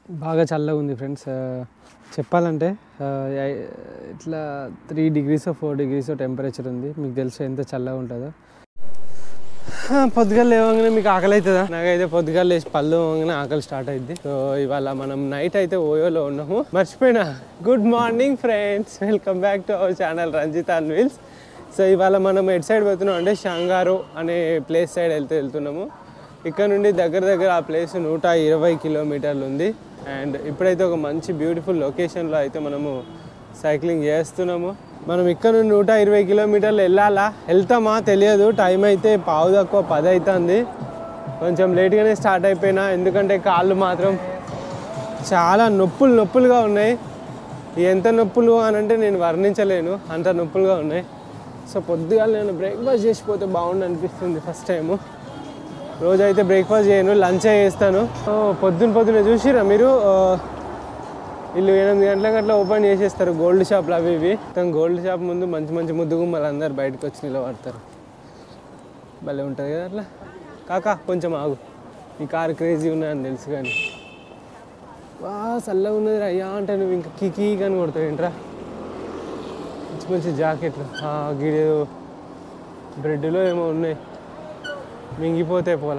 బాగా చల్లగా ఉంది ఫ్రెండ్స్ చెప్పాలంటే ఆ, ఐ- ఇట్లా three degrees four degrees temperature ఉంది మీకు తెలుసు ఎంత చల్లగా ఉంటుందో ఆ, పొద్దుగాల లేవగానే మీకు ఆకలి అవుతుందా నాకైతే పొద్దుగాల లేచి పళ్ళు లేవగానే ఆకలి స్టార్ట్ అయింది సో ఇవాళ మనం నైట్ అయితే ఓయోలో ఉన్నాము మర్చిపోయినా good morning friends welcome back to our channel Ranjith and wheels so ఇవాళ మనం ఎటు సైడ్ పోతున్నాం అంటే షంగారో అనే ప్లేస్ సైడ్ వెళ్తే వెళ్తున్నాము ఇక్కడ నుండి దగ్గర దగ్గర ఆ ప్లేస్ నూట ఇరవై కిలోమీటర్లు ఉంది అండ్ ఇప్పుడైతే ఒక మంచి బ్యూటిఫుల్ లొకేషన్లో అయితే మనము సైక్లింగ్ చేస్తున్నాము మనం ఇక్కడ నుండి నూట ఇరవై కిలోమీటర్లు వెళ్ళాలా వెళ్తామా తెలియదు టైం అయితే పావు తక్కువ పది అవుతుంది కొంచెం లేట్గానే స్టార్ట్ అయిపోయినా ఎందుకంటే కాళ్ళు మాత్రం చాలా నొప్పులు నొప్పులుగా ఉన్నాయి ఎంత నొప్పులు అని అంటే నేను వర్ణించలేను అంత నొప్పులుగా ఉన్నాయి సో పొద్దుగా నేను బ్రేక్ఫాస్ట్ చేసిపోతే బాగుండు అనిపిస్తుంది ఫస్ట్ టైము రోజైతే బ్రేక్ఫాస్ట్ చేయను లంచ్ చేస్తాను ఓ, పొద్దున పొద్దున చూసిరా మీరు ఆ, వీళ్ళు ఎనిమిది గంటలకు అట్లా ఓపెన్ చేసేస్తారు గోల్డ్ షాప్లు అవి ఇవి తను గోల్డ్ షాప్ ముందు మంచి మంచి ముద్దు గుమ్మలు అందరు బయటకు వచ్చి నిలబడతారు భలే ఉంటుంది కదా అట్లా కాకా కొంచెం ఆగు ఈ కారు క్రేజీ ఉన్నాయని తెలుసు కానీ వా చల్లగా ఉన్నది అయ్యా అంటే నువ్వు ఇంకా కికీ అని కొడతావు ఏంట్రా మంచి మంచి జాకెట్లు ఆ, గిడేదో బ్రెడ్లో ఏమో ఉన్నాయి మింగిపోతే పోలా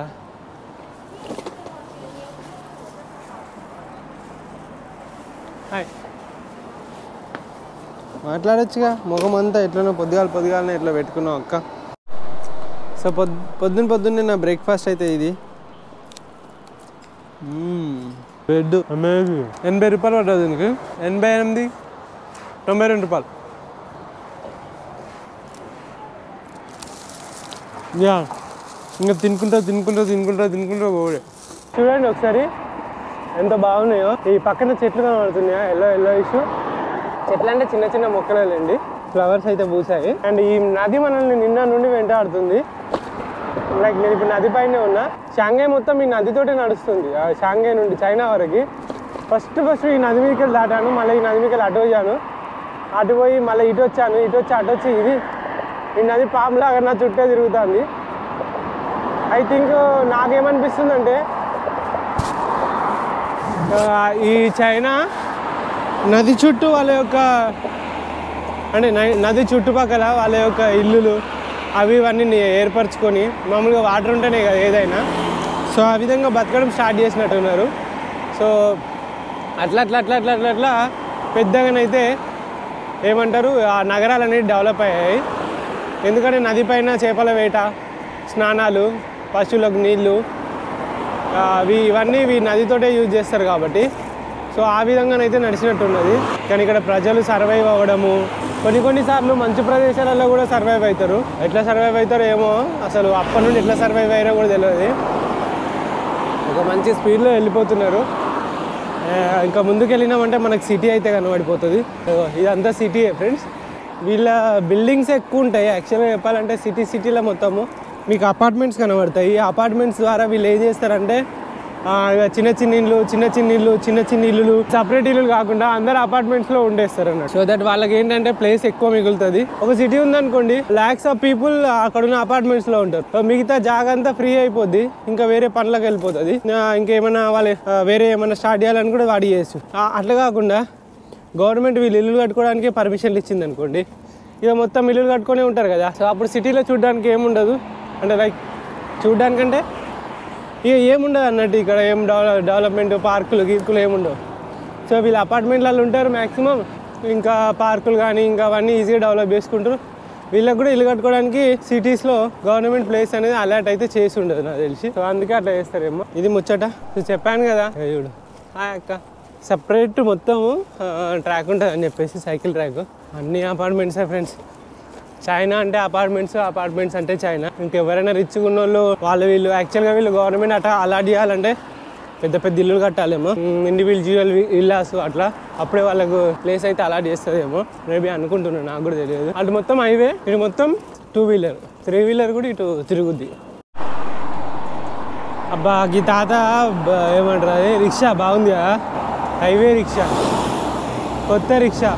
హాయ్ మాట్లాడొచ్చుగా ముఖం అంతా ఎట్లనో పొద్దుగాల పొద్దుగాలనే ఇట్లా పెట్టుకున్నావు అక్క సో పొద్ పొద్దున్న పొద్దున్నే నా బ్రేక్ఫాస్ట్ అయితే ఇది బ్రెడ్ అమేజింగ్ ఎనభై రూపాయలు పడ్డది దీనికి ఎనభై ఎనిమిది తొంభై రెండు రూపాయలు యా ఇంకా తినుకుంటా తినుకుంటా తినుకుంటా తినుకుంటా పోడే చూడండి ఒకసారి ఎంత బాగున్నాయో ఈ పక్కన చెట్లు కనబడుతున్నాయా ఎల్లో ఎల్లో ఇష్యూ చెట్లు అంటే చిన్న చిన్న మొక్కలేండి ఫ్లవర్స్ అయితే పూసాయి అండ్ ఈ నది మనల్ని నిన్న నుండి వెంటాడుతుంది లైక్ నేను ఇప్పుడు నది పైనే ఉన్నా షాంఘై మొత్తం ఈ నదితోటే నడుస్తుంది ఆ షాంఘై నుండి చైనా వరకు ఫస్ట్ ఫస్ట్ ఈ నది మీదకి వెళ్ళి దాటాను మళ్ళీ ఈ నది మీదకి వెళ్ళి అటు పోయాను అటు పోయి మళ్ళీ ఇటు వచ్చాను ఇటు వచ్చి అటు వచ్చి ఇది ఈ నది పాములాగా నా చుట్టే తిరుగుతుంది ఐ థింక్ నాకేమనిపిస్తుందంటే ఆ, ఈ చైనా నది చుట్టూ వాళ్ళ యొక్క అంటే నై- నది చుట్టుపక్కల వాళ్ళ యొక్క ఇల్లులు అవి ఇవన్నీ ని- ఏర్పరచుకొని మామూలుగా వాటర్ ఉంటేనే కదా ఏదైనా సో ఆ విధంగా బతకడం స్టార్ట్ చేసినట్టున్నారు సో అట్లా అట్లా అట్లా అట్లా అట్లా అట్లా పెద్దగానైతే ఏమంటారు ఆ నగరాలు అనేవి డెవలప్ అయ్యాయి ఎందుకంటే నది పైన చేపల వేట స్నానాలు పశువులకు నీళ్ళు ఆ, అవి ఇవన్నీ ఇవి నదితోటే యూజ్ చేస్తారు కాబట్టి సో ఆ విధంగానైతే నడిచినట్టున్నది కానీ ఇక్కడ ప్రజలు సర్వైవ్ అవ్వడము కొన్ని కొన్నిసార్లు మంచి ప్రదేశాలలో కూడా సర్వైవ్ అవుతారు ఎట్లా సర్వైవ్ అవుతారో ఏమో అసలు అప్పటి నుండి ఎట్లా సర్వైవ్ అయ్యారో కూడా తెలియదు ఒక మంచి స్పీడ్లో వెళ్ళిపోతున్నారు ఆ, ఇంకా ముందుకు వెళ్ళినామంటే మనకి సిటీ అయితే కనబడిపోతుంది ఇదిగో ఇదంతా సిటీయే ఫ్రెండ్స్ వీళ్ళ బిల్డింగ్స్ ఎక్కువ ఉంటాయి యాక్చువల్గా చెప్పాలంటే సిటీ సిటీలో మొత్తము మీకు అపార్ట్మెంట్స్ కనబడతాయి ఈ అపార్ట్మెంట్స్ ద్వారా వీళ్ళు ఏం చేస్తారంటే ఆ, ఇక చిన్న చిన్న ఇల్లు చిన్న చిన్న ఇల్లు చిన్న చిన్న ఇల్లులు సపరేట్ ఇల్లులు కాకుండా అందరు అపార్ట్మెంట్స్ లో ఉండేస్తారు అన్నట్టు సో దట్ వాళ్ళకి ఏంటంటే ప్లేస్ ఎక్కువ మిగులుతుంది ఒక సిటీ ఉందనుకోండి లాక్స్ ఆఫ్ పీపుల్ అక్కడ ఉన్న అపార్ట్మెంట్స్ లో ఉంటారు సో మిగతా జాగా అంతా ఫ్రీ అయిపోద్ది ఇంకా వేరే పనులకు వెళ్ళిపోతుంది ఆ, ఇంకేమైనా వాళ్ళు ఆ, వేరే ఏమైనా స్టార్ట్ చేయాలని కూడా వాడి చేయొచ్చు ఆ, అట్లా కాకుండా గవర్నమెంట్ వీళ్ళు ఇల్లు కట్టుకోవడానికి పర్మిషన్లు ఇచ్చింది అనుకోండి ఇక మొత్తం ఇల్లులు కట్టుకునే ఉంటారు కదా సో అప్పుడు సిటీలో చూడడానికి ఏముండదు అంటే లైక్ చూడడానికంటే ఇక ఏముండదు అన్నట్టు ఇక్కడ ఏం డెవలప్ డెవలప్మెంట్ పార్కులు గీర్కులు ఏముండవు సో వీళ్ళు అపార్ట్మెంట్లలో ఉంటారు మ్యాక్సిమం ఇంకా పార్కులు కానీ ఇంకా అవన్నీ ఈజీగా డెవలప్ చేసుకుంటారు వీళ్ళకి కూడా ఇల్లు కట్టుకోవడానికి సిటీస్లో గవర్నమెంట్ ప్లేస్ అనేది అలర్ట్ అయితే చేసి ఉండదు నాకు తెలిసి సో అందుకే అట్లా చేస్తారేమో ఇది ముచ్చట సో చెప్పాను కదా ఏ చూడు హాయ్ అక్క సపరేట్ మొత్తం ట్రాక్ ఉంటుంది అని చెప్పేసి సైకిల్ ట్రాక్ అన్ని అపార్ట్మెంట్సే ఫ్రెండ్స్ చైనా అంటే అపార్ట్మెంట్స్ అపార్ట్మెంట్స్ అంటే చైనా ఇంకెవరైనా రిచ్గా ఉన్న వాళ్ళు వాళ్ళు వీళ్ళు యాక్చువల్గా వీళ్ళు గవర్నమెంట్ అట్లా అలాట్ చేయాలంటే పెద్ద పెద్ద ఇల్లులు కట్టాలేమో ఇండివిజువల్ విల్లాస్ అట్లా అప్పుడే వాళ్ళకు ప్లేస్ అయితే అలాట్ చేస్తుందేమో మేబీ అనుకుంటున్నాను నాకు కూడా తెలియదు అటు మొత్తం హైవే ఇటు మొత్తం టూ వీలర్ త్రీ వీలర్ కూడా ఇటు తిరుగుద్ది అబ్బా ఈ తాత బ- ఏమంటారు అదే రిక్షా బాగుంది కదా హైవే రిక్షా కొత్త రిక్షా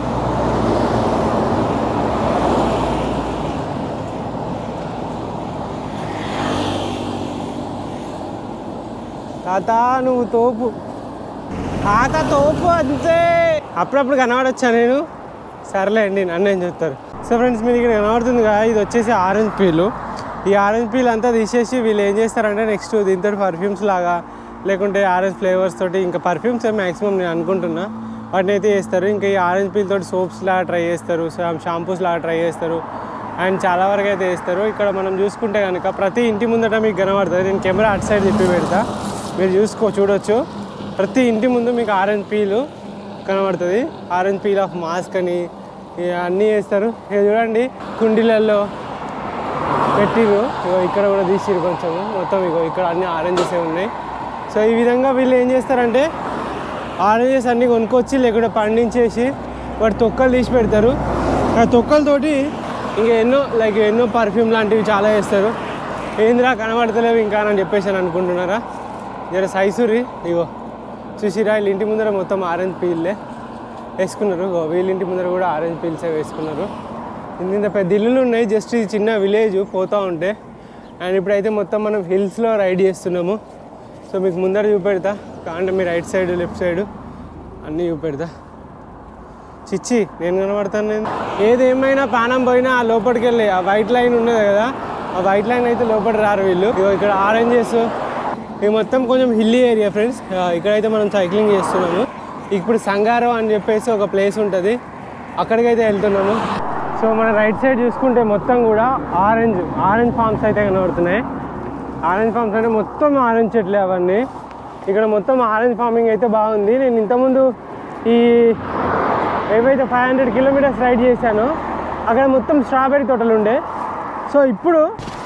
తాత నువ్వు తోపు ఆక తోపు అంతే అప్పుడప్పుడు కనబడొచ్చా నేను సర్లేండి నన్ను ఏం చెప్తారు సో ఫ్రెండ్స్ మీరు ఇక్కడ కనబడుతుంది కదా ఇది వచ్చేసి ఆరెంజ్ పీలు ఈ ఆరెంజ్ పీల్ అంతా తీసేసి వీళ్ళు ఏం చేస్తారంటే నెక్స్ట్ దీంతో పర్ఫ్యూమ్స్ లాగా లేకుంటే ఆరెంజ్ ఫ్లేవర్స్ తోటి ఇంకా పర్ఫ్యూమ్స్ మ్యాక్సిమం నేను అనుకుంటున్నా వాటిని అయితే చేస్తారు ఇంకా ఈ ఆరెంజ్ పీల్ తోటి సోప్స్ లాగా ట్రై చేస్తారు షాంపూస్ లాగా ట్రై చేస్తారు అండ్ చాలా వరకు అయితే వేస్తారు ఇక్కడ మనం చూసుకుంటే కనుక ప్రతి ఇంటి ముందట మీకు కనబడుతుంది నేను కెమెరా అటు సైడ్ తిప్పి పెడతా మీరు చూసుకో చూడొచ్చు ప్రతి ఇంటి ముందు మీకు ఆరెంజ్ పీలు కనబడుతుంది ఆరెంజ్ పీల్ ఆఫ్ మాస్క్ అని ఇక అన్నీ వేస్తారు ఇక చూడండి కుండీలలో పెట్టిరు ఇగో ఇక్కడ కూడా తీసిరు కొంచెం మొత్తం ఇగో ఇక్కడ అన్ని ఆరెంజెస్ ఉన్నాయి సో ఈ విధంగా వీళ్ళు ఏం చేస్తారంటే ఆరెంజెస్ అన్నీ కొనుక్కొచ్చి లేకుంటే పండించేసి వాటి తొక్కలు తీసి పెడతారు ఆ తొక్కలతోటి ఇంకా ఎన్నో లైక్ ఎన్నో పర్ఫ్యూమ్ లాంటివి చాలా వేస్తారు ఏందిరా కనబడతలేవు ఇంకా అని చెప్పేసి అని అనుకుంటున్నారా జర సైసురి ఇగో చూసిరా వీళ్ళ ఇంటి ముందర మొత్తం ఆరెంజ్ పీల్లే వేసుకున్నారు ఇగో వీళ్ళ ఇంటి ముందర కూడా ఆరెంజ్ పీల్సే వేసుకున్నారు ఇంత ఇంత పెద్ద ఇల్లులు ఉన్నాయి జస్ట్ ఇది చిన్న విలేజ్ పోతూ ఉంటే అండ్ ఇప్పుడైతే మొత్తం మనం హిల్స్లో రైడ్ చేస్తున్నాము సో మీకు ముందర చూపెడతా కాంటే మీ రైట్ సైడ్ లెఫ్ట్ సైడ్ అన్నీ చూపెడతా చిచ్చి నేను కనబడతాను నేను ఏదేమైనా పానం పోయినా ఆ లోపలికి వెళ్ళి ఆ వైట్ లైన్ ఉన్నది కదా ఆ వైట్ లైన్ అయితే లోపల రారు వీళ్ళు ఇగో ఇక్కడ ఆరెంజెస్ ఇది మొత్తం కొంచెం హిల్లీ ఏరియా ఫ్రెండ్స్ ఇక్కడైతే మనం సైక్లింగ్ చేస్తున్నాము ఇప్పుడు సంగారం అని చెప్పేసి ఒక ప్లేస్ ఉంటుంది అక్కడికైతే వెళ్తున్నాము సో మన రైట్ సైడ్ చూసుకుంటే మొత్తం కూడా ఆరెంజ్ ఆరెంజ్ ఫార్మ్స్ అయితే కనబడుతున్నాయి ఆరెంజ్ ఫార్మ్స్ అంటే మొత్తం ఆరెంజ్ చెట్లే అవన్నీ ఇక్కడ మొత్తం ఆరెంజ్ ఫార్మింగ్ అయితే బాగుంది నేను ఇంతకుముందు ఈ ఏవైతే ఫైవ్ హండ్రెడ్ కిలోమీటర్స్ రైడ్ చేశానో అక్కడ మొత్తం స్ట్రాబెర్రీ తోటలు ఉండే సో ఇప్పుడు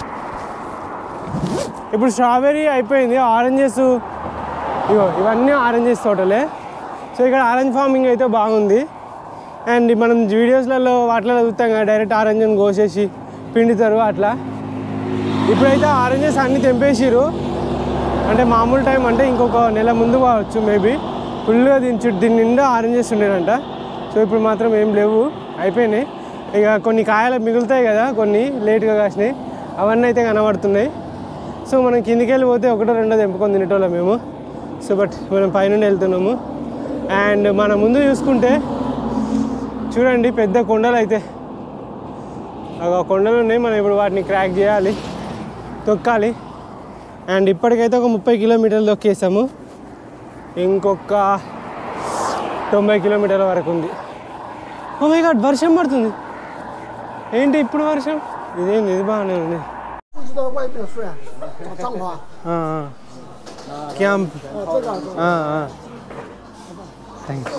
ఇప్పుడు స్ట్రాబెర్రీ అయిపోయింది ఆరెంజెస్ ఇగో ఇవన్నీ ఆరెంజెస్ తోటలే సో ఇక్కడ ఆరెంజ్ ఫార్మింగ్ అయితే బాగుంది అండ్ మనం వీడియోస్లలో వాటిలో చూస్తాం కదా డైరెక్ట్ ఆరెంజ్ని కోసేసి పిండుతారు అట్లా ఇప్పుడైతే ఆరెంజెస్ అన్ని తెంపేసిరు అంటే మామూలు టైం అంటే ఇంకొక నెల ముందు కావచ్చు మేబీ ఫుల్గా దీని చుట్టూ దీని నిండా ఆరెంజెస్ ఉండేనంట సో ఇప్పుడు మాత్రం ఏం లేవు అయిపోయినాయి ఇక కొన్ని కాయలు మిగులుతాయి కదా కొన్ని లేట్గా కాసినాయి అవన్నీ అయితే కనబడుతున్నాయి సో మనం కిందికి వెళ్ళిపోతే ఒకటో రెండో తెంపుకొని తినేటోళ్ళం మేము సో బట్ మనం పైనుండి వెళ్తున్నాము అండ్ మన ముందు చూసుకుంటే చూడండి పెద్ద కొండలు అయితే ఆ కొండలు ఉన్నాయి మనం ఇప్పుడు వాటిని క్రాక్ చేయాలి తొక్కాలి అండ్ ఇప్పటికైతే ఒక ముప్పై కిలోమీటర్లు తొక్కేసాము ఇంకొక తొంభై కిలోమీటర్ల వరకు ఉంది ఓ మై గాడ్ వర్షం పడుతుంది ఏంటి ఇప్పుడు వర్షం ఇదేంది ఇది బాగానే ఉంది 不知道外面睡啊，找帐篷啊， క్యాంప్ 呃，这个 థ్యాంక్స్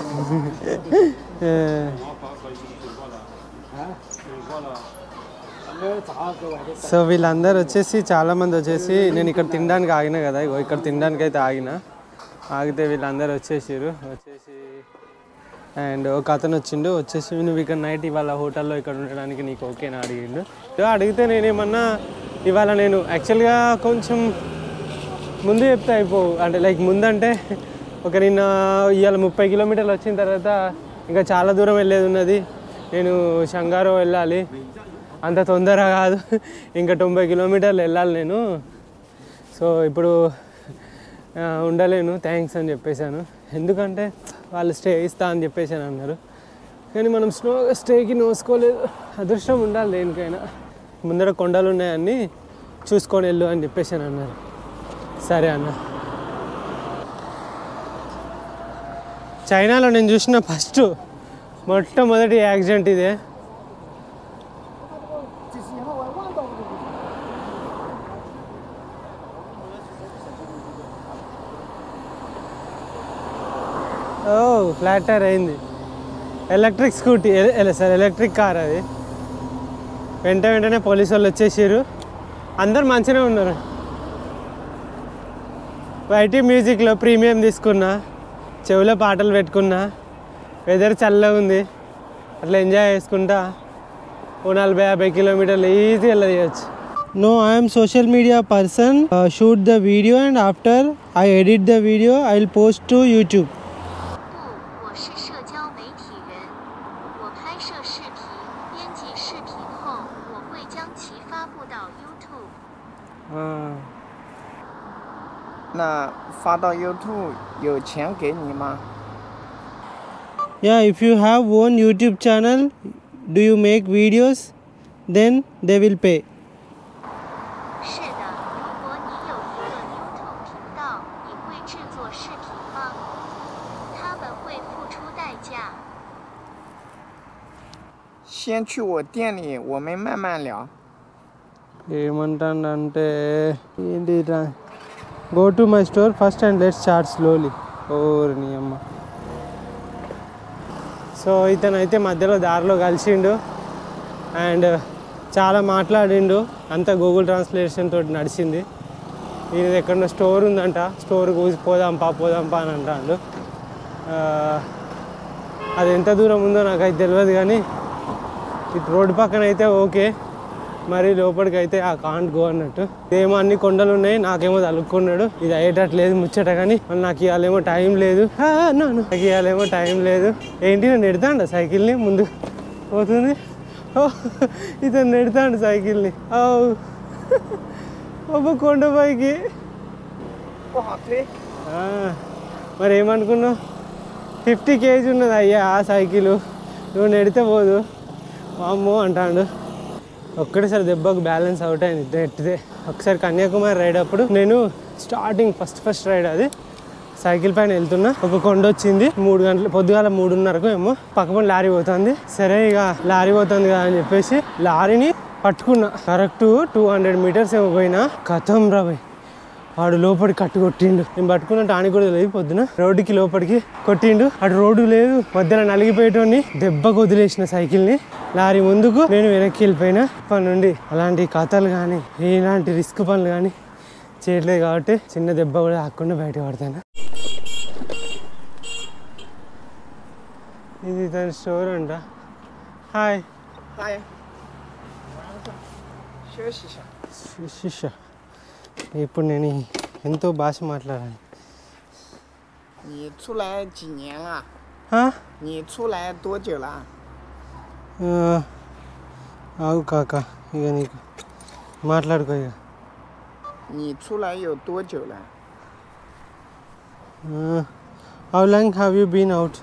సో వీళ్ళందరూ వచ్చేసి చాలామంది వచ్చేసి నేను ఇక్కడ తినడానికి ఆగిన కదా ఇగో ఇక్కడ తినడానికి అయితే ఆగిన ఆగితే వీళ్ళందరూ వచ్చేసారు వచ్చేసి అండ్ ఒక అతను వచ్చిండు వచ్చేసి నువ్వు ఇక్కడ నైట్ ఇవాళ హోటల్లో ఇక్కడ ఉండడానికి నీకు ఓకేనా అడిగిండు సో అడిగితే నేనేమన్నా ఇవాళ నేను యాక్చువల్గా కొంచెం ముందు చెప్తే అయిపోవు అంటే లైక్ ముందంటే ఒక నిన్న ఇవాళ ముప్పై కిలోమీటర్లు వచ్చిన తర్వాత ఇంకా చాలా దూరం వెళ్ళేది ఉన్నది నేను షంగారో వెళ్ళాలి అంత తొందర కాదు ఇంకా తొంభై కిలోమీటర్లు వెళ్ళాలి నేను సో ఇప్పుడు ఆ, ఉండలేను థ్యాంక్స్ అని చెప్పేశాను ఎందుకంటే వాళ్ళు స్టే ఇస్తా అని చెప్పేసాను అన్నారు కానీ మనం స్నో స్టేకి నోసుకోలేదు అదృష్టం ఉండాలి దేనికైనా ముందర కొండలు ఉన్నాయని చూసుకొని వెళ్ళు అని చెప్పేసాను అన్నారు సరే అన్న చైనాలో నేను చూసిన ఫస్ట్ మొట్టమొదటి యాక్సిడెంట్ ఇదే 几十年后我还忘到这个地方。 ఓ ఫ్లాట్ టైర్ అయింది electric scooty sir electric car అది వెంట వెంటనే పోలీసు వాళ్ళు వచ్చేసారు అందరు మంచిగానే ఉన్నారు వైటీ మ్యూజిక్లో ప్రీమియం తీసుకున్నా చెవిలో పాటలు పెట్టుకున్నా వెదర్ చల్లగా ఉంది అట్లా ఎంజాయ్ చేసుకుంటా ఓ నలభై యాభై కిలోమీటర్లు ఈజీ వెళ్ళచ్చు no I'm social media person shoot the video and after I edit the video I will post to YouTube 不，我是社交媒体人。我拍摄视频、编辑视频后，我会将其发布到 YouTube。 那发到 YouTube 有钱给你吗？ Yeah, if you have own YouTube channel, do you make videos? Then they will pay. 是的，如果你有一个 YouTube 频道，你会制作视频吗？他们会付出代价。 先去我店里，我们慢慢聊。 ఏమంటాడంటే ఏంటి go to my store first and let start slowly ఓరి నీ అమ్మ so ఇతను అయితే మధ్యలో దారిలో కలిసిండు and చాలా మాట్లాడిండు అంతా గూగుల్ ట్రాన్స్లేషన్ తోటి నడిచింది ఇది ఎక్కడో స్టోర్ ఉందంట స్టోర్ కూసి పోదాంపా పోదాంపా అని అంటాడు ఆ, అది ఎంత దూరం ఉందో నాకైతే తెలియదు కానీ ఇటు రోడ్డు పక్కన అయితే ఓకే మరి లోపలికి అయితే ఆ కాంట్ గో అన్నట్టు ఏమో అన్ని కొండలు ఉన్నాయి నాకేమో తలుక్కున్నాడు ఇది అయ్యేటట్లేదు ముచ్చట కానీ మళ్ళీ నాకు ఇవాళేమో టైం లేదు ఆ, no, no. నాకు ఇవాళేమో టైం లేదు ఏంటి నేను నెడతాండ సైకిల్ని ముందు పోతుంది ఓ ఇతను నెడతాండు సైకిల్ని ఓ ఒక కొండపైకి 不好推。 ఆ, మరి ఏమనుకున్నావు ఫిఫ్టీ కేజీ ఉన్నది అయ్యా ఆ సైకిల్ నువ్వు నెడితే పోదు అమ్మో అంటాడు ఒక్కటేసారి దెబ్బకు బ్యాలెన్స్ అవుట్ అయింది నెట్టితే ఒకసారి కన్యాకుమారి రైడ్ అప్పుడు నేను స్టార్టింగ్ ఫస్ట్ ఫస్ట్ రైడ్ అది సైకిల్ పైన వెళ్తున్నా ఒక కొండ వచ్చింది మూడు గంటలు పొద్దుగాల మూడున్నరకు ఏమో పక్కన లారీ పోతుంది సరే ఇక లారీ పోతుంది కదా అని చెప్పేసి లారీని పట్టుకున్నా కరెక్ట్ టూ హండ్రెడ్ మీటర్స్ ఏమో పోయినా కథం రాబోయ్ వాడు లోపలికి కట్టు కొట్టిండు నేను పట్టుకున్న టాని కూడా లేదు పొద్దున రోడ్డుకి లోపలికి కొట్టిండు అటు రోడ్డు లేదు మధ్యలో నలిగిపోయేటోని దెబ్బకు వదిలేసిన సైకిల్ని లారీ ముందుకు నేను వెనక్కి వెళ్ళిపోయినా ఇప్పటి నుండి అలాంటి కథలు కానీ ఇలాంటి రిస్క్ పనులు కానీ చేయట్లేదు కాబట్టి చిన్న దెబ్బ కూడా ఆకుండా బయట పడతాను ఇది తన స్టోర్ అంట హాయ్ 嗨，休息一下。 శిష్య ఇప్పుడు నేను ఎంతో భాష మాట్లాడాలి 你出来几年了？ హా? 你出来多久了？ ఆ, ఆగు కాక ఇక నీకు మాట్లాడుకో ఇక 你出来有多久了？ how long have you been out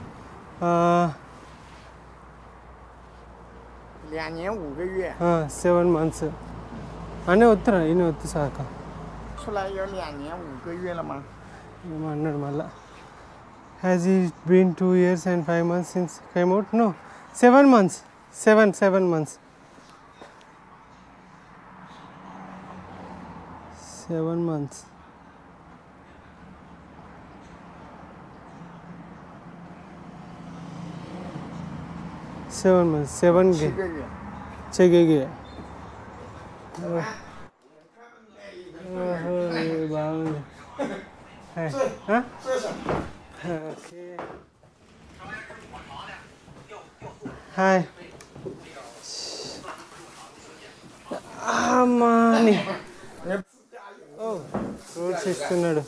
两年五个月， seven months అనే వస్తురా ఈయన వద్దు సాక 出来有两年五个月了吗？ ఏమో అన్నాడు మళ్ళా has he been two years and five months since came out no seven months seven seven months seven months seven months seven 七个月。 చెగేగే బాగుంది ఆ? ఓకే హాయ్ అమ్మా నీ- ఓ ఫ్రూట్స్ ఇస్తున్నాడు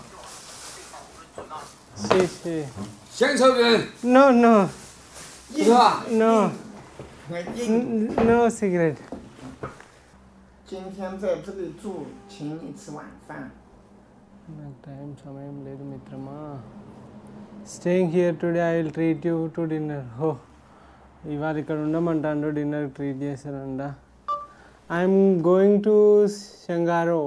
谢谢。 乡愁人， No, no, 是吧？ no, 硬 n- no cigarette. 今天在这里住，请你吃晚饭。 నాకు time సమయం లేదు మిత్రమా staying here today I will treat you to dinner హో ఇవాళ ఇక్కడ ఉండమంటాడు డిన్నర్ ట్రీట్ చేశానంట ఐఎమ్ గోయింగ్ టు షంగారో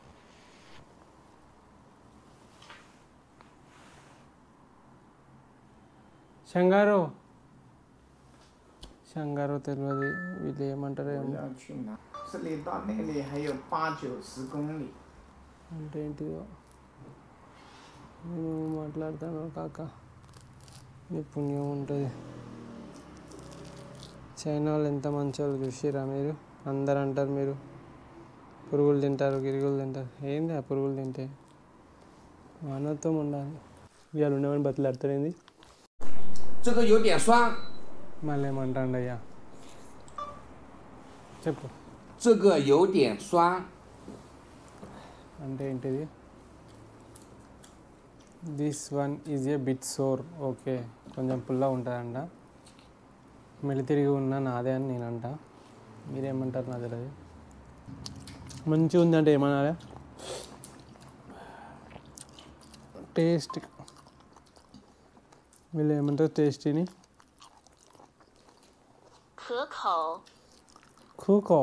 షంగారో షంగారో తెలియదు వీళ్ళు ఏమంటారో 我 ఏమో 要去哪？这里到那里还有八九十公里。 అంటే ఏంటిదో నేను మాట్లాడతాను కాక నీ పుణ్యం ఉంటుంది చైనా వాళ్ళు ఎంత మంచి వాళ్ళు చూసిరా మీరు అందరు అంటారు మీరు పురుగులు తింటారు గిరుగులు తింటారు ఏంది ఆ పురుగులు తింటే మానవత్వం ఉండాలి ఇవాళ ఉండమని బతులాడుతారేంది 这个有点酸， మళ్ళీ ఏమంటాండి అయ్యా చెప్పు 这个有点酸， అంటే ఏంటిది this one is a bit sour okay కొంచెం పుల్ల ఉంటుందంట మెలితిరిగి ఉన్న నాదే అని నేను అంట మీరేమంటారు నా తెలియదు మంచిగా ఉందంటే ఏమనాలి టేస్ట్ వీళ్ళు ఏమంటారు టేస్టీని 可口， కూకో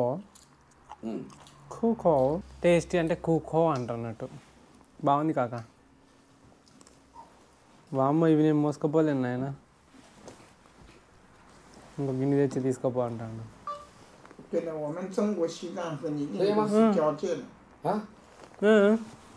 కూకో టేస్టీ అంటే కూకో అంటున్నట్టు బాగుంది కాక వామ్మ ఇవి నేను మోసుకపోలేను నాయన ఇంకో గిన్నె తెచ్చి తీసుకోపో అంటాను 对的，我们中国西藏和你对吗印度是交界的。 啊， ఉమ్,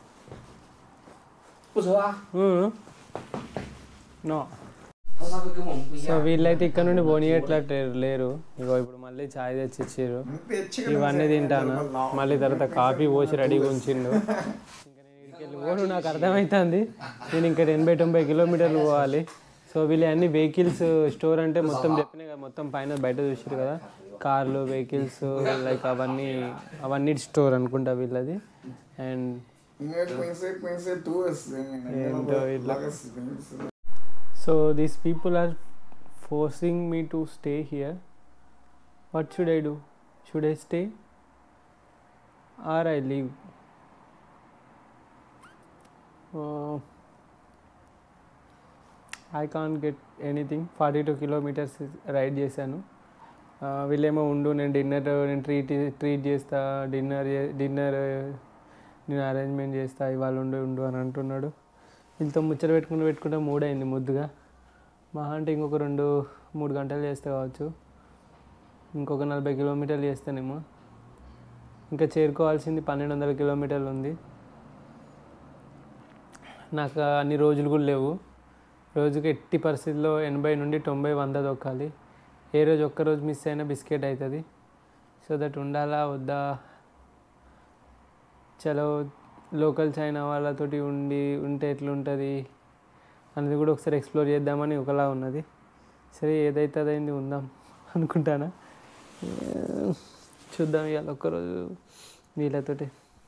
不熟啊， ఉమ్. నో 他稍微跟我们不一 సో 样。 వీళ్ళైతే ఇక్కడ నుండి పోనీయట్లా లేరు ఇగో ఇప్పుడు మళ్ళీ చాయ్ తెచ్చి ఇచ్చారు 你别吃个 ఇవన్నీ 东西 తింటాను 那么老 మళ్ళీ తర్వాత కాఫీ పోసి రెడీగా ఉంచిండు ఇంకా నేను ఇక్కడికి వెళ్ళి పోను నాకు అర్థమవుతుంది నేను ఇంకా ఎనభై తొంభై కిలోమీటర్లు పోవాలి సో వీళ్ళు అన్ని వెహికల్స్ స్టోర్ అంటే మొత్తం చెప్పినాయి కదా మొత్తం పైన బయట చూసారు కదా కార్లు వెహికల్స్ లైక్ అవన్నీ అవన్నీ స్టోర్ అనుకుంటా వీళ్ళది అండ్ 应该本身本身多死人呢，那 ఏంటో 个 ఇట్లా 那个死人是。 so these people are forcing me to stay here what should I do should I stay or I leave I can get anything forty two kilometers ride చేశాను Uh, వీళ్ళేమో ఉండు నేను డిన్నర్ నేను treat treat చేస్తా dinner dinner నేను arrangement చేస్తా ఇవాళ ఉండు ఉండు అని అంటున్నాడు వీళ్ళతో ముచ్చట పెట్టుకుంటూ పెట్టుకుంటే మూడైంది ముద్దుగా మహా అంటే ఇంకొక రెండు మూడు గంటలు చేస్తే కావచ్చు ఇంకొక నలభై కిలోమీటర్లు చేస్తానేమో ఇంకా చేరుకోవాల్సింది పన్నెండు వందల కిలోమీటర్లు ఉంది నాకు అన్ని రోజులు కూడా లేవు రోజుకి ఎట్టి పరిస్థితుల్లో ఎనభై నుండి తొంభై వంద దొక్కాలి ఏ రోజు ఒక్క రోజు మిస్ అయినా బిస్కెట్ అవుతుంది సో దట్ ఉండాలా వద్దా చలో లోకల్ చైనా వాళ్ళతోటి ఉండి ఉంటే ఎట్లుంటుంది అనేది కూడా ఒకసారి ఎక్స్ప్లోర్ చేద్దామని ఒకలా ఉన్నది సరే ఏదైతే అదైంది ఉందాం అనుకుంటానా ఏ, చూద్దాం ఇవాళ ఒక్కరోజు వీళ్ళతోటి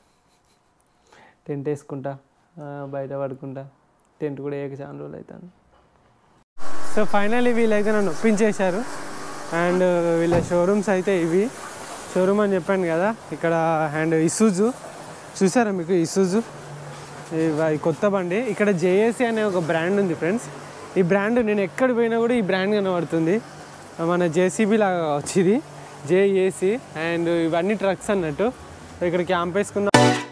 టెంట్ వేసుకుంటా ఆ, బయట పడుకుంటా టెంట్ కూడా ఏక చాలా రోజులు అవుతాను సో ఫైనల్లీ వీళ్ళైతే నన్ను ఒప్పించేశారు అండ్ వీళ్ళ షోరూమ్స్ అయితే ఇవి షోరూమ్ అని చెప్పాను కదా ఇక్కడ అండ్ ఇసూజు చూసారా మీకు ఇసూజు ఇవ- ఈ కొత్త బండి ఇక్కడ జేఏసీ అనే ఒక బ్రాండ్ ఉంది ఫ్రెండ్స్ ఈ బ్రాండ్ నేను ఎక్కడ పోయినా కూడా ఈ బ్రాండ్ కనబడుతుంది మన జేసీబీ లాగా వచ్చింది జేఏసీ అండ్ ఇవన్నీ ట్రక్స్ అన్నట్టు సో ఇక్కడ క్యాంప్ వేసుకున్న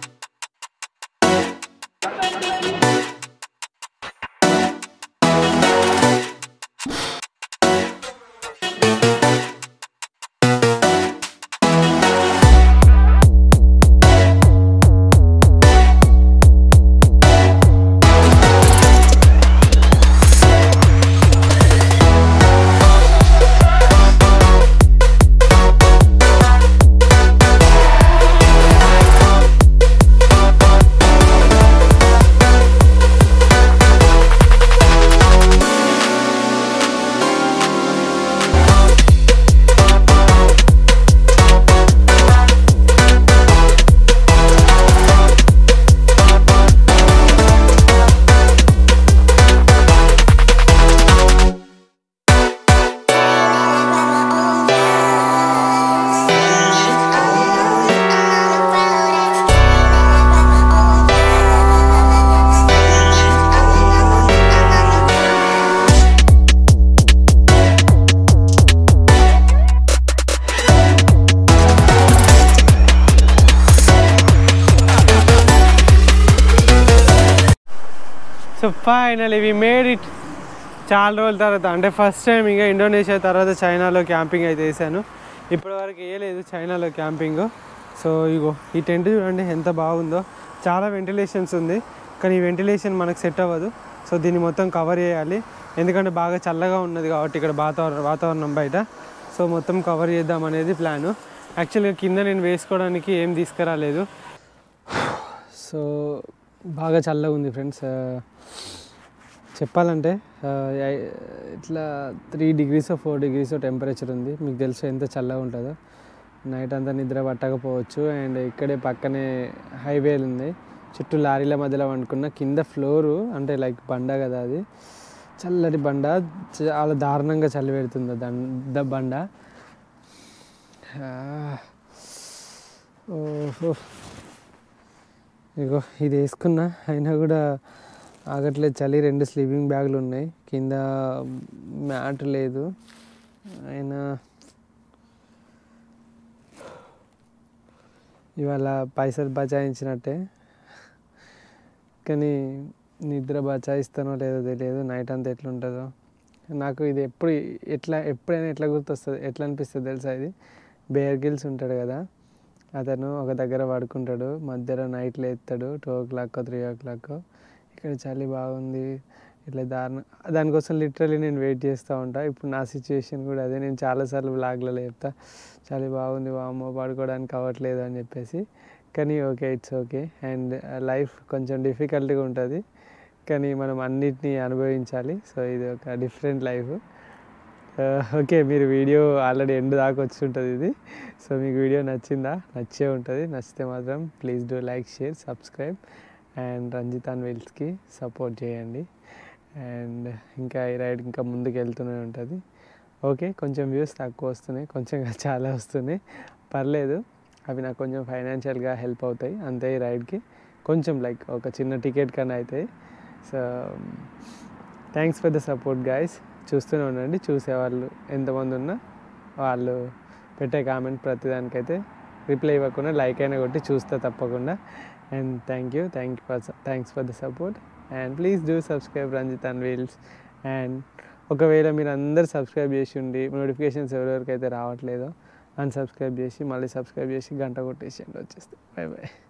so final we made it చాలా రోజుల తర్వాత అంటే ఫస్ట్ టైం ఇంకా ఇండోనేషియా తర్వాత చైనాలో క్యాంపింగ్ అయితే వేసాను ఇప్పటివరకు వేయలేదు చైనాలో క్యాంపింగ్ సో ఇగో ఈ టెంట్ చూడండి ఎంత బాగుందో చాలా వెంటిలేషన్స్ ఉంది కానీ ఈ వెంటిలేషన్ మనకు సెట్ అవ్వదు సో దీన్ని మొత్తం కవర్ చేయాలి ఎందుకంటే బాగా చల్లగా ఉన్నది కాబట్టి ఇక్కడ వాతావరణం వాతావరణం బయట సో మొత్తం కవర్ చేద్దాం అనేది ప్లాను యాక్చువల్గా కింద నేను వేసుకోవడానికి ఏం తీసుకురాలేదు సో బాగా చల్లగా ఉంది ఫ్రెండ్స్ చెప్పాలంటే ఆ, ఐ- ఇట్లా three degrees four degrees temperature ఉంది మీకు తెలుసు ఎంత చల్లగా ఉంటుందో నైట్ అంతా నిద్ర పట్టకపోవచ్చు అండ్ ఇక్కడే పక్కనే హైవేలు ఉన్నాయి చుట్టూ లారీల మధ్యలో వండుకున్న కింద ఫ్లోరు అంటే లైక్ బండ కదా అది చల్లటి బండ చాలా దారుణంగా చలి పెడుతుంది ద బండ ఆ, ఓహో ఇగో ఇది వేసుకున్నా అయినా కూడా ఆగట్లేదు చలి రెండు స్లీపింగ్ బ్యాగులు ఉన్నాయి కింద మ్యాట్ లేదు అయినా ఇవాళ పైసలు బచాయించినట్టే కానీ నిద్ర బచాయిస్తానో లేదో తెలియదు నైట్ అంతా ఎట్లుంటుందో నాకు ఇది ఎప్పుడు ఎట్లా ఎప్పుడైనా ఎట్లా గుర్తొస్తుంది ఎట్లా అనిపిస్తుంది తెలుసా ఇది బేర్ గిల్స్ ఉంటాడు కదా అతను ఒక దగ్గర పడుకుంటాడు మధ్యలో నైట్ లేస్తాడు two o'clock three o'clock ఇక్కడ చలి బాగుంది ఇట్లా దారుణ దానికోసం లిటరలీ నేను వెయిట్ చేస్తూ ఉంటా ఇప్పుడు నా సిచ్యువేషన్ కూడా అదే నేను చాలాసార్లు బ్లాగ్లలో చెప్తా చలి బాగుంది వామ్మో పడుకోవడానికి అవ్వట్లేదు అని చెప్పేసి కానీ okay it's okay and life కొంచెం డిఫికల్ట్గా ఉంటుంది కానీ మనం అన్నిటినీ అనుభవించాలి సో ఇది ఒక డిఫరెంట్ లైఫ్ ఓకే మీరు వీడియో ఆల్రెడీ ఎండ్ దాకా వచ్చి ఉంటుంది ఇది సో మీకు వీడియో నచ్చిందా నచ్చే ఉంటుంది నచ్చితే మాత్రం please do like share subscribe and రంజితాన్ వీల్స్కి సపోర్ట్ చేయండి అండ్ ఇంకా ఈ రైడ్ ఇంకా ముందుకు వెళ్తూనే ఉంటుంది ఓకే కొంచెం వ్యూస్ తక్కువ వస్తున్నాయి కొంచెం కాదు, చాలా వస్తున్నాయి పర్లేదు అవి నాకు కొంచెం ఫైనాన్షియల్గా హెల్ప్ అవుతాయి అంతే ఈ రైడ్కి కొంచెం లైక్ ఒక చిన్న టికెట్ కన్నా అవుతాయి so thanks for the support guys చూస్తూనే ఉండండి చూసేవాళ్ళు ఎంతమంది ఉన్నా వాళ్ళు పెట్టే కామెంట్ ప్రతిదానికైతే రిప్లై ఇవ్వకుండా లైక్ అయినా కొట్టి చూస్తా తప్పకుండా and thank you thank you for thanks for the support and please do subscribe Ranjith and wheels and ఒకవేళ మీరు అందరు సబ్స్క్రైబ్ చేసి ఉండి నోటిఫికేషన్స్ ఎవరెవరికైతే రావట్లేదో అన్సబ్స్క్రైబ్ చేసి మళ్ళీ సబ్స్క్రైబ్ చేసి గంట కొట్టేసి వచ్చేస్తే బాయ్ బాయ్